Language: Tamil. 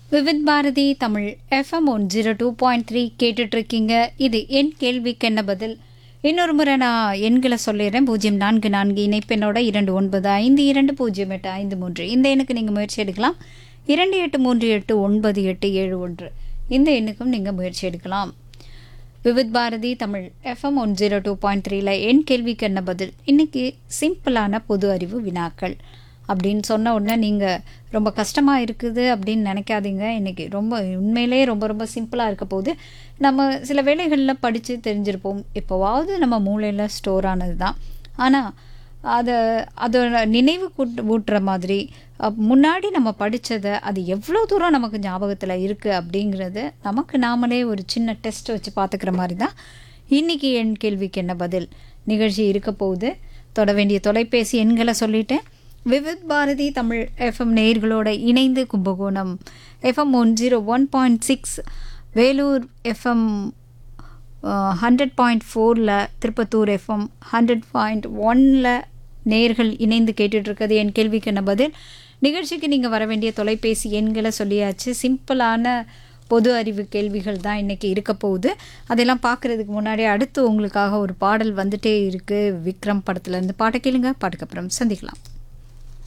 Vividh Bharati Tamil FM one zero two point three கேட்டுட்ருக்கீங்க இது என் கேள்விக்கு என்ன பதில் இன்னொரு முறை நான் எண்களை சொல்லிடுறேன் பூஜ்ஜியம் நான்கு நான்கு இணைப்பெண்ணோட இரண்டு ஒன்பது ஐந்து இரண்டு பூஜ்ஜியம் எட்டு ஐந்து மூன்று இந்த எண்ணுக்கு நீங்கள் முயற்சி எடுக்கலாம் இரண்டு எட்டு மூன்று எட்டு ஒன்பது எட்டு ஏழு ஒன்று இந்த எண்ணுக்கும் நீங்கள் முயற்சி எடுக்கலாம் Vividh Bharati Tamil FM one zero two point த்ரீல என் கேள்விக்கு என்ன பதில் இன்னைக்கு சிம்பிளான பொது அறிவு வினாக்கள் அப்படின்னு சொன்ன உடனே நீங்கள் ரொம்ப கஷ்டமாக இருக்குது அப்படின்னு நினைக்காதீங்க இன்றைக்கி ரொம்ப உண்மையிலே ரொம்ப ரொம்ப சிம்பிளாக இருக்க போது நம்ம சில வேலைகளில் படித்து தெரிஞ்சிருப்போம் எப்போவாவது நம்ம மூளையில் ஸ்டோர் ஆனது தான் ஆனால் அதை அதோட நினைவு கூட்டு ஊட்டுற மாதிரி அப்- முன்னாடி நம்ம படித்ததை அது எவ்வளோ தூரம் நமக்கு ஞாபகத்தில் இருக்குது அப்படிங்கிறது நமக்கு நாமளே ஒரு சின்ன டெஸ்ட் வச்சு பார்த்துக்கிற மாதிரி தான் இன்றைக்கி என் கேள்விக்கு என்ன பதில் நிகழ்ச்சி இருக்க போகுது தொட வேண்டிய தொலைபேசி எண்களை சொல்லிட்டேன் விவித் பாரதி தமிழ் எஃப்எம் நேயர்களோட இணைந்து Kumbakonam FM one zero one point six Vellore FM hundred point ஃபோரில் திருப்பத்தூர் எஃப்எம் ஹண்ட்ரட் பாயிண்ட் ஒனில் நேர்கள் இணைந்து கேட்டுட்ருக்கிறது என் கேள்விக்கு என்ன பதில் நிகழ்ச்சிக்கு நீங்கள் வர வேண்டிய தொலைபேசி எண்களை சொல்லியாச்சு சிம்பிளான பொது அறிவு கேள்விகள் தான் இன்றைக்கி இருக்க போகுது அதெல்லாம் பார்க்குறதுக்கு முன்னாடி அடுத்து உங்களுக்காக ஒரு பாடல் வந்துட்டே இருக்குது விக்ரம் படத்துலேருந்து பாட்டை கேளுங்க பாட்டுக்கப்புறம் சந்திக்கலாம்